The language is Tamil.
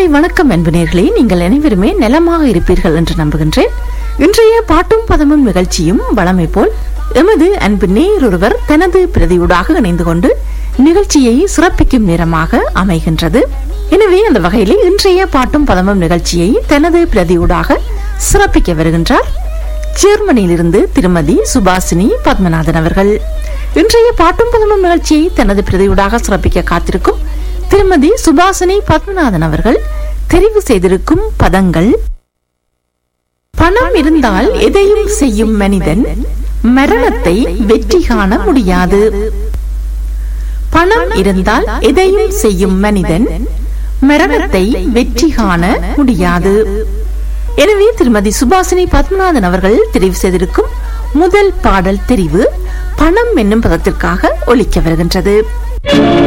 வணக்கம் அன்பு நேர்களே நீங்கள் அனைவருமே நலமாக இருப்பீர்கள் என்று நம்புகின்றேன் இன்றைய பாட்டும் பதமும் நிகழ்ச்சியும் வளமை போல் எமது அன்பு நேரொருவர் தனது பிரதியூடாக இணைந்து கொண்டு நிகழ்ச்சியை சிறப்பிக்கும் நேரமாக அமைகின்றது எனவே அந்த வகையில் இன்றைய பாட்டும் பதமும் நிகழ்ச்சியை தனது பிரதியூடாக சிறப்பிக்க வருகின்றார் ஜெர்மனியிலிருந்து திருமதி சுபாசினி பத்மநாதன் அவர்கள் இன்றைய பாட்டும் பதமும் நிகழ்ச்சியை தனது பிரதியூடாக சிறப்பிக்க காத்திருக்கும் திருமதி சுபாசினி பத்மநாதன் அவர்கள் தெரிவு செய்திருக்கும் பதங்கள் பணம் இருந்தால் எதையும் செய்யும் மனிதன் மரணத்தை வெற்றி காண முடியாது பணம் இருந்தால் எதையும் செய்யும் மனிதன் மரணத்தை வெற்றி காண முடியாது எனவே திருமதி சுபாசினி பத்மநாதன் அவர்கள் தெரிவு செய்திருக்கும் முதல் பாடல் தெரிவு பணம் என்னும் பதத்திற்காக ஒலிக்க வருகின்றது